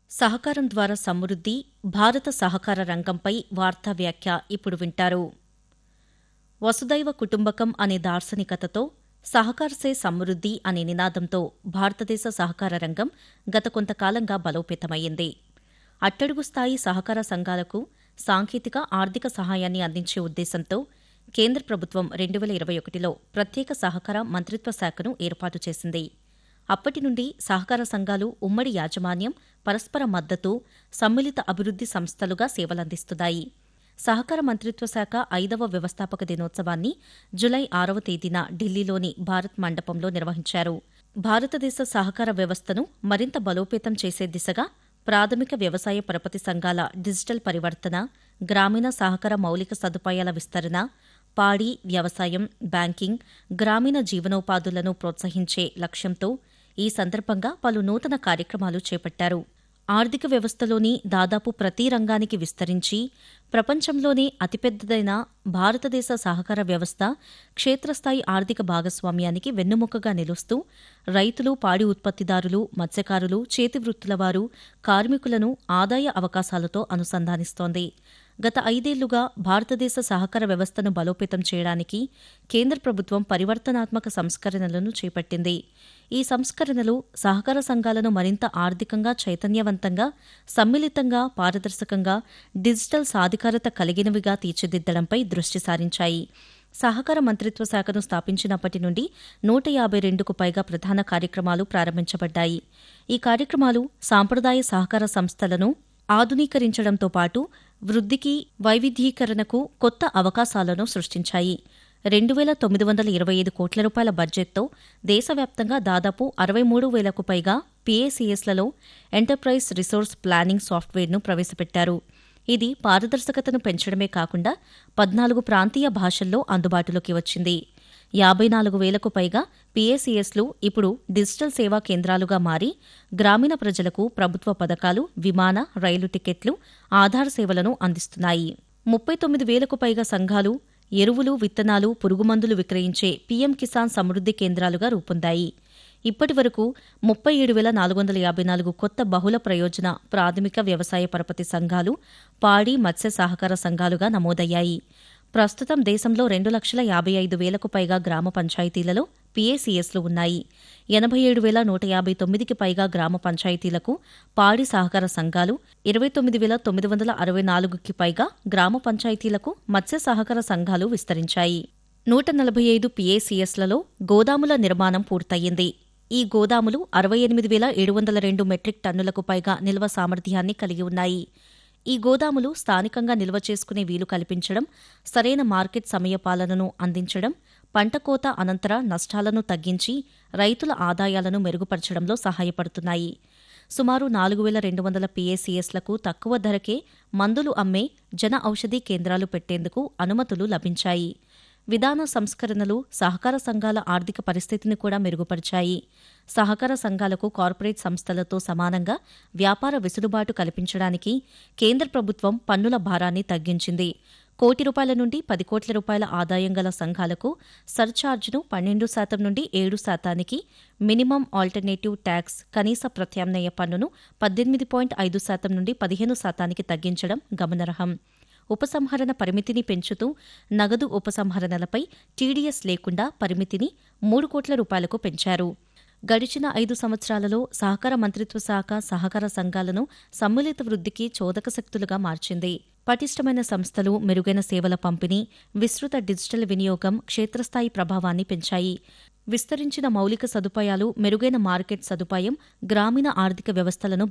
సహకారం ద్వారా సమృద్ధి భారత సహకార రంగంపై వార్తా వ్యాఖ్య ఇప్పుడు వింటారు వసుదైవ కుటుంబకం అనే దార్శనికతతో సహకారసే సమృద్ధి అనే నినాదంతో భారతదేశ సహకార రంగం గత కొంతకాలంగా బలోపేతమైంది అట్టడుగు స్థాయి సహకార సంఘాలకు సాంకేతిక ఆర్థిక సహాయాన్ని అందించే ఉద్దేశంతో కేంద్ర ప్రభుత్వం రెండు వేల ఇరవై ఒకటిలో ప్రత్యేక సహకార మంత్రిత్వ శాఖను ఏర్పాటు చేసింది అప్పటి నుండి సహకార సంఘాలు ఉమ్మడి యాజమాన్యం పరస్పర మద్దతు సమ్మిళిత అభివృద్ధి సంస్థలుగా సేవలందిస్తున్నాయి సహకార మంత్రిత్వ శాఖ ఐదవ వ్యవస్థాపక దినోత్సవాన్ని జులై ఆరవ తేదీన ఢిల్లీలోని భారత్ మండపంలో నిర్వహించారు భారతదేశ సహకార వ్యవస్థను మరింత బలోపేతం చేసే దిశగా ప్రాథమిక వ్యవసాయ పరపతి సంఘాల డిజిటల్ పరివర్తన గ్రామీణ సహకార మౌలిక సదుపాయాల విస్తరణ పాడి వ్యవసాయం బ్యాంకింగ్ గ్రామీణ జీవనోపాధులను ప్రోత్సహించే లక్ష్యంతో ఈ సందర్భంగా పలు నూతన కార్యక్రమాలు చేపట్టారు ఆర్థిక వ్యవస్థలోని దాదాపు ప్రతి రంగానికి విస్తరించి ప్రపంచంలోనే అతిపెద్దదైన భారతదేశ సహకార వ్యవస్థ క్షేత్రస్థాయి ఆర్థిక భాగస్వామ్యానికి వెన్నుముకగా నిలుస్తూ రైతులు పాడి ఉత్పత్తిదారులు మత్స్యకారులు చేతివృత్తుల వారు కార్మికులను ఆదాయ అవకాశాలతో అనుసంధానిస్తోంది గత ఐదేళ్లుగా భారతదేశ సహకార వ్యవస్థను బలోపేతం చేయడానికి కేంద్ర ప్రభుత్వం పరివర్తనాత్మక సంస్కరణలను చేపట్టింది ఈ సంస్కరణలు సహకార సంఘాలను మరింత ఆర్థికంగా చైతన్యవంతంగా సమ్మిళితంగా పారదర్శకంగా డిజిటల్ సాధికారత కలిగినవిగా తీర్చిదిద్దడంపై దృష్టి సారించాయి సహకార మంత్రిత్వ శాఖను స్థాపించినప్పటి నుండి నూట యాభై రెండుకు పైగా ప్రధాన కార్యక్రమాలు ప్రారంభించబడ్డాయి ఈ కార్యక్రమాలు సాంప్రదాయ సహకార సంస్థలను ఆధునీకరించడంతో పాటు వృద్ధికి వైవిధ్యీకరణకు కొత్త అవకాశాలను సృష్టించాయి రెండు వేల తొమ్మిది వందల ఇరవై ఐదు కోట్ల రూపాయల బడ్జెట్తో దేశవ్యాప్తంగా దాదాపు అరవై మూడు వేలకు పైగా పీఏసీఎస్లలో ఎంటర్ప్రైజ్ రిసోర్స్ ప్లానింగ్ సాఫ్ట్వేర్ను ప్రవేశపెట్టారు ఇది పారదర్శకతను పెంచడమే కాకుండా పద్నాలుగు ప్రాంతీయ భాషల్లో అందుబాటులోకి వచ్చింది యాభై నాలుగు వేలకు పైగా పీఏసీఎస్లు ఇప్పుడు డిజిటల్ సేవా కేంద్రాలుగా మారి గ్రామీణ ప్రజలకు ప్రభుత్వ పథకాలు విమాన రైలు టికెట్లు ఆధార్ సేవలను అందిస్తున్నాయి ముప్పై తొమ్మిది వేలకు పైగా సంఘాలు ఎరువులు విత్తనాలు పురుగుమందులు విక్రయించే పీఎం కిసాన్ సమృద్ధి కేంద్రాలుగా రూపొందాయి ఇప్పటి వరకు ముప్పై ఏడు వేల నాలుగు వందల యాభై నాలుగు కొత్త బహుళ ప్రయోజన ప్రాథమిక వ్యవసాయ పరపతి సంఘాలు పాడి మత్స్య సహకార సంఘాలుగా నమోదయ్యాయి ప్రస్తుతం దేశంలో రెండు లక్షల యాభై ఐదు వేలకు పైగా గ్రామ పంచాయతీలలో పీఏసీఎస్లు ఉన్నాయి ఎనభై ఏడు వేల నూట యాభై తొమ్మిదికి పైగా గ్రామ పంచాయతీలకు పాడి సహకార సంఘాలు ఇరవై తొమ్మిది వేల తొమ్మిది వందల అరవై నాలుగుకి పైగా గ్రామ పంచాయతీలకు మత్స్య సహకార సంఘాలు విస్తరించాయి నూట నలభై ఐదు పీఏసీఎస్లలో గోదాముల నిర్మాణం పూర్తయింది ఈ గోదాములు అరవై ఎనిమిది వేల ఏడు వందల రెండు మెట్రిక్ టన్నులకు పైగా నిల్వ సామర్థ్యాన్ని కలిగి ఉన్నాయి ఈ గోదాములు స్థానికంగా నిల్వ చేసుకునే వీలు కల్పించడం సరైన మార్కెట్ సమయపాలనను అందించడం పంట కోత అనంతర నష్టాలను తగ్గించి రైతుల ఆదాయాలను మెరుగుపరచడంలో సహాయపడుతున్నాయి సుమారు నాలుగు వేల రెండు వందల పీఏసీఎస్లకు తక్కువ ధరకే మందులు అమ్మే జన ఔషధీ కేంద్రాలు పెట్టేందుకు అనుమతులు లభించాయి విధాన సంస్కరణలు సహకార సంఘాల ఆర్థిక పరిస్థితిని కూడా మెరుగుపరిచాయి సహకార సంఘాలకు కార్పొరేట్ సంస్థలతో సమానంగా వ్యాపార వెసులుబాటు కల్పించడానికి కేంద్ర ప్రభుత్వం పన్నుల భారాన్ని తగ్గించింది కోటి రూపాయల నుండి పది కోట్ల రూపాయల ఆదాయం గల సంఘాలకు సర్ఛార్జ్ను పన్నెండు శాతం నుండి ఏడు శాతానికి మినిమం ఆల్టర్నేటివ్ ట్యాక్స్ కనీస ప్రత్యామ్నాయ పన్నును పద్దెనిమిది పాయింట్ ఐదు శాతం నుండి పదిహేను శాతానికి తగ్గించడం గమనార్హం ఉపసంహరణ పరిమితిని పెంచుతూ నగదు ఉపసంహరణలపై టీడీఎస్ లేకుండా పరిమితిని మూడు కోట్ల రూపాయలకు పెంచారు గడిచిన ఐదు సంవత్సరాలలో సహకార మంత్రిత్వ శాఖ సహకార సంఘాలను సమ్మిళిత వృద్ధికి చోదక శక్తులుగా మార్చింది పటిష్టమైన సంస్థలు మెరుగైన సేవల పంపిణీ విస్తృత డిజిటల్ వినియోగం క్షేత్రస్థాయి ప్రభావాన్ని పెంచాయి విస్తరించిన మౌలిక సదుపాయాలు మెరుగైన మార్కెట్ సదుపాయం గ్రామీణ ఆర్థిక వ్యవస్థలను